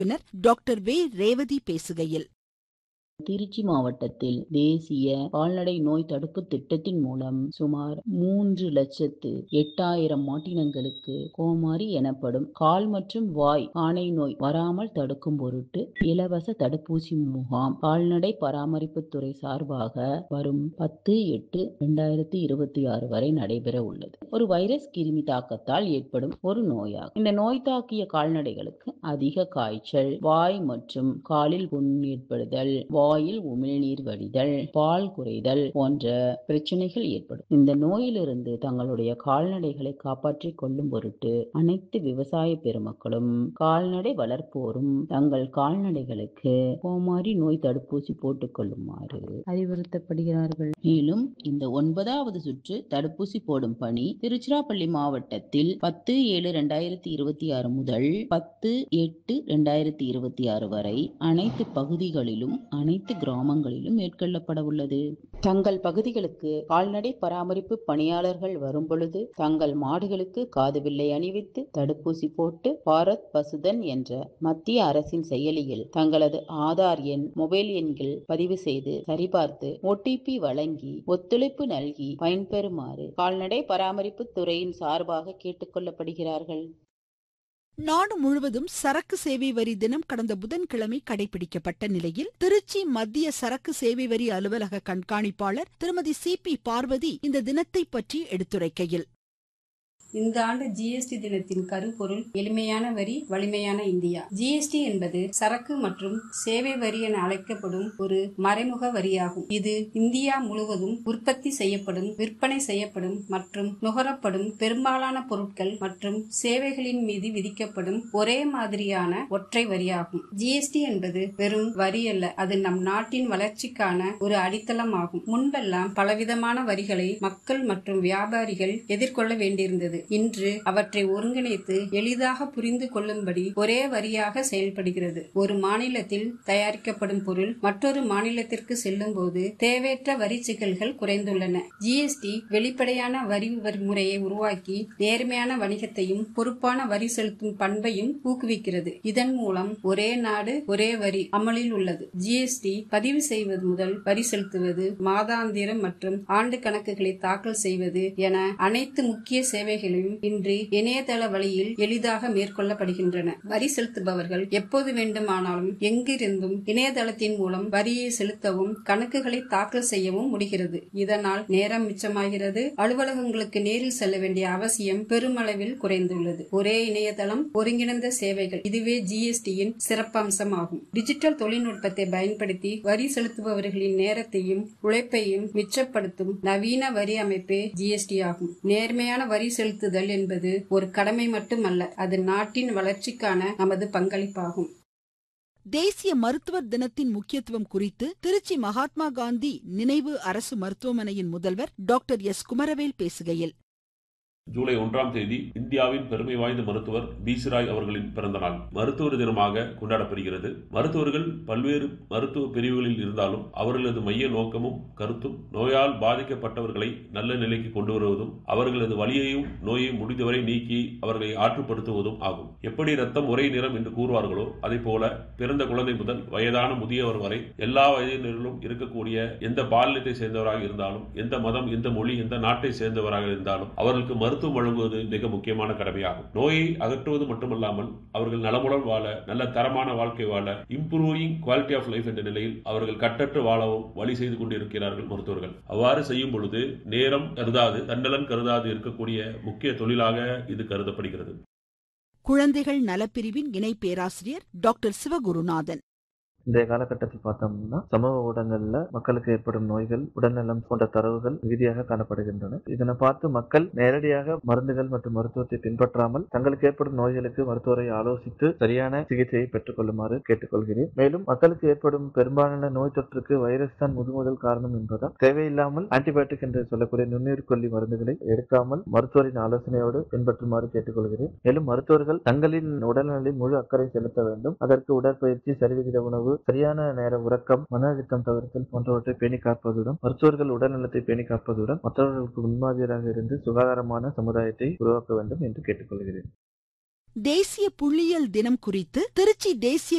பின்னர் டாக்டர் வே ரேவதி பேசுகையில் திருச்சி மாவட்டத்தில் தேசிய கால்நடை நோய் தடுப்பு திட்டத்தின் மூலம் சுமார் மூன்று லட்சத்து எட்டாயிரம் மாட்டினங்களுக்கு கோமாரி எனப்படும் கால் மற்றும் வாய் ஆணை நோய் வராமல் தடுக்கும் பொருட்டு இலவச தடுப்பூசி முகாம் கால்நடை பராமரிப்புத்துறை சார்பாக வரும் பத்து எட்டு இரண்டாயிரத்தி இருபத்தி ஆறு வரை நடைபெற உள்ளது ஒரு வைரஸ் கிருமி தாக்கத்தால் ஏற்படும் ஒரு நோயாகும் இந்த நோய் தாக்கிய கால்நடைகளுக்கு அதிக காய்ச்சல் வாய் மற்றும் காலில் புண் ஏற்படுதல் வாயில் உமிழ்நீர் வடிதல் பால் குறைதல் போன்ற பிரச்சனைகள் ஏற்படும் இந்த நோயிலிருந்து தங்களுடைய கால்நடைகளை காப்பாற்றிக் கொள்ளும் பொருட்டு அனைத்து விவசாய பெருமக்களும் கால்நடை வளர்ப்போரும் தங்கள் கால்நடைகளுக்கு கோமாரி நோய் தடுப்பூசி போட்டுக் கொள்ளுமாறு அறிவுறுத்தப்படுகிறார்கள் மேலும் இந்த ஒன்பதாவது சுற்று தடுப்பூசி போடும் பணி திருச்சிராப்பள்ளி மாவட்டத்தில் பத்து ஏழு இரண்டாயிரத்தி இருபத்தி ஆறு முதல் பத்து எட்டு இரண்டாயிரத்தி இருபத்தி ஆறு வரை அனைத்து பகுதிகளிலும் அனைத்து கிராமங்களிலும் மேற்கொள்ளப்பட உள்ளது தங்கள் பகுதிகளுக்கு கால்நடை பராமரிப்பு பணியாளர்கள் வரும் பொழுது தங்கள் மாடுகளுக்கு காதுவில்லை அணிவித்து தடுப்பூசி போட்டு பாரத் பசுதன் என்ற மத்திய அரசின் செயலியில் தங்களது ஆதார் எண் மொபைல் எண்கள் பதிவு செய்து சரிபார்த்து ஓடிபி வழங்கி ஒத்துழைப்பு நல்கி பயன்பெறுமாறு கால்நடை பராமரிப்பு துறையின் சார்பாக கேட்டுக்கொள்ளப்படுகிறார்கள் நாடு முழுவதும் சரக்கு சேவை வரி தினம் கடந்த புதன்கிழமை கடைபிடிக்கப்பட்ட நிலையில் திருச்சி மத்திய சரக்கு சேவை வரி அலுவலக கண்காணிப்பாளர் திருமதி சி பி பார்வதி இந்த தினத்தை பற்றி எடுத்துரைக்கையில் இந்த ஆண்டு ஜிஎஸ்டி தினத்தின் கருப்பொருள் எளிமையான வரி வலிமையான இந்தியா ஜிஎஸ்டி என்பது சரக்கு மற்றும் சேவை வரி என அழைக்கப்படும் ஒரு மறைமுக வரியாகும் இது இந்தியா முழுவதும் உற்பத்தி செய்யப்படும் விற்பனை செய்யப்படும் மற்றும் நுகரப்படும் பெரும்பாலான பொருட்கள் மற்றும் சேவைகளின் மீது விதிக்கப்படும் ஒரே மாதிரியான ஒற்றை வரியாகும் ஜிஎஸ்டி என்பது வெறும் வரி அல்ல அது நம் நாட்டின் வளர்ச்சிக்கான ஒரு அடித்தளம் ஆகும் முன்பெல்லாம் பலவிதமான வரிகளை மக்கள் மற்றும் வியாபாரிகள் எதிர்கொள்ள வேண்டியிருந்தது இன்று அவற்றை ஒருங்கிணைத்து எளிதாக புரிந்து கொள்ளும்படி ஒரே வரியாக செயல்படுகிறது ஒரு மாநிலத்தில் தயாரிக்கப்படும் பொருள் மற்றொரு மாநிலத்திற்கு செல்லும் போது தேவையற்ற வரி சிக்கல்கள் குறைந்துள்ளன ஜிஎஸ்டி வெளிப்படையான வரி முறையை உருவாக்கி நேர்மையான வணிகத்தையும் பொறுப்பான வரி செலுத்தும் பண்பையும் ஊக்குவிக்கிறது இதன் மூலம் ஒரே நாடு ஒரே வரி அமலில் உள்ளது ஜிஎஸ்டி பதிவு செய்வது முதல் வரி செலுத்துவது மாதாந்திரம் மற்றும் ஆண்டு கணக்குகளை தாக்கல் செய்வது என அனைத்து முக்கிய சேவைகள் சேவைகளையும் இன்று இணையதள வழியில் எளிதாக மேற்கொள்ளப்படுகின்றன வரி செலுத்துபவர்கள் எப்போது வேண்டுமானாலும் எங்கிருந்தும் இணையதளத்தின் மூலம் வரியை செலுத்தவும் கணக்குகளை தாக்கல் செய்யவும் முடிகிறது இதனால் நேரம் மிச்சமாகிறது அலுவலகங்களுக்கு நேரில் செல்ல வேண்டிய அவசியம் பெருமளவில் குறைந்துள்ளது ஒரே இணையதளம் ஒருங்கிணைந்த சேவைகள் இதுவே ஜிஎஸ்டியின் சிறப்பம்சமாகும் டிஜிட்டல் தொழில்நுட்பத்தை பயன்படுத்தி வரி செலுத்துபவர்களின் நேரத்தையும் உழைப்பையும் மிச்சப்படுத்தும் நவீன வரி அமைப்பே ஜிஎஸ்டி ஆகும் நேர்மையான வரி செலுத்துதல் என்பது ஒரு கடமை மட்டுமல்ல அது நாட்டின் வளர்ச்சிக்கான நமது பங்களிப்பாகும் தேசிய மருத்துவர் தினத்தின் முக்கியத்துவம் குறித்து திருச்சி மகாத்மா காந்தி நினைவு அரசு மருத்துவமனையின் முதல்வர் டாக்டர் எஸ் குமரவேல் பேசுகையில் ஜூலை ஒன்றாம் தேதி இந்தியாவின் பெருமை வாய்ந்த மருத்துவர் பீசிராய் அவர்களின் பிறந்த நாள் மருத்துவர் தினமாக கொண்டாடப்படுகிறது மருத்துவர்கள் பல்வேறு மருத்துவ பிரிவுகளில் இருந்தாலும் அவர்களது மைய நோக்கமும் கருத்தும் நோயால் பாதிக்கப்பட்டவர்களை நல்ல நிலைக்கு கொண்டு வருவதும் அவர்களது வலியையும் நோயையும் முடிந்தவரை நீக்கி அவர்களை ஆற்றுப்படுத்துவதும் ஆகும் எப்படி ரத்தம் ஒரே நிறம் என்று கூறுவார்களோ அதை போல பிறந்த குழந்தை முதல் வயதான முதியவர் வரை எல்லா வயதினரிலும் இருக்கக்கூடிய எந்த பாலினத்தை சேர்ந்தவராக இருந்தாலும் எந்த மதம் எந்த மொழி எந்த நாட்டை சேர்ந்தவராக இருந்தாலும் அவர்களுக்கு மருத்துவம் வழங்குவது மிக முக்கியமான கடமையாகும் நோயை அகற்றுவது மட்டுமல்லாமல் அவர்கள் நலமுடன் வாழ நல்ல தரமான வாழ்க்கை வாழ இம்ப்ரூவிங் குவாலிட்டி ஆஃப் லைஃப் என்ற நிலையில் அவர்கள் கட்டற்று வாழவும் வழி செய்து கொண்டிருக்கிறார்கள் மருத்துவர்கள் அவ்வாறு செய்யும் பொழுது நேரம் கருதாது தன்னலன் கருதாது இருக்கக்கூடிய முக்கிய தொழிலாக இது கருதப்படுகிறது குழந்தைகள் நலப்பிரிவின் இணை பேராசிரியர் டாக்டர் சிவகுருநாதன் இன்றைய காலகட்டத்தில் பார்த்தோம்னா சமூக ஊடகங்கள்ல மக்களுக்கு ஏற்படும் நோய்கள் உடல்நலம் போன்ற தரவுகள் மிகுதியாக காணப்படுகின்றன இதனை பார்த்து மக்கள் நேரடியாக மருந்துகள் மற்றும் மருத்துவத்தை பின்பற்றாமல் தங்களுக்கு ஏற்படும் நோய்களுக்கு மருத்துவரை ஆலோசித்து சரியான சிகிச்சையை பெற்றுக் கொள்ளுமாறு கேட்டுக்கொள்கிறேன் மேலும் மக்களுக்கு ஏற்படும் பெரும்பாலான நோய் தொற்றுக்கு வைரஸ் தான் முதல் காரணம் என்பதால் தேவையில்லாமல் ஆன்டிபயோட்டிக் என்று சொல்லக்கூடிய நுண்ணுயிர் கொல்லி மருந்துகளை எடுக்காமல் மருத்துவரின் ஆலோசனையோடு பின்பற்றுமாறு கேட்டுக்கொள்கிறேன் மேலும் மருத்துவர்கள் தங்களின் உடல்நலில் முழு அக்கறை செலுத்த வேண்டும் அதற்கு உடற்பயிற்சி சரிவிகித உணவு சரியான நேர உறக்கம் மன அழுத்தம் தவிர்த்தல் போன்றவற்றை பேணி காப்பதுடன் மருத்துவர்கள் உடல்நலத்தை பேணி காப்பதுடன் மற்றவர்களுக்கு முன்மாதிரியாக இருந்து சுகாதாரமான சமுதாயத்தை உருவாக்க வேண்டும் என்று கேட்டுக்கொள்கிறேன் தேசிய புள்ளியியல் தினம் குறித்து திருச்சி தேசிய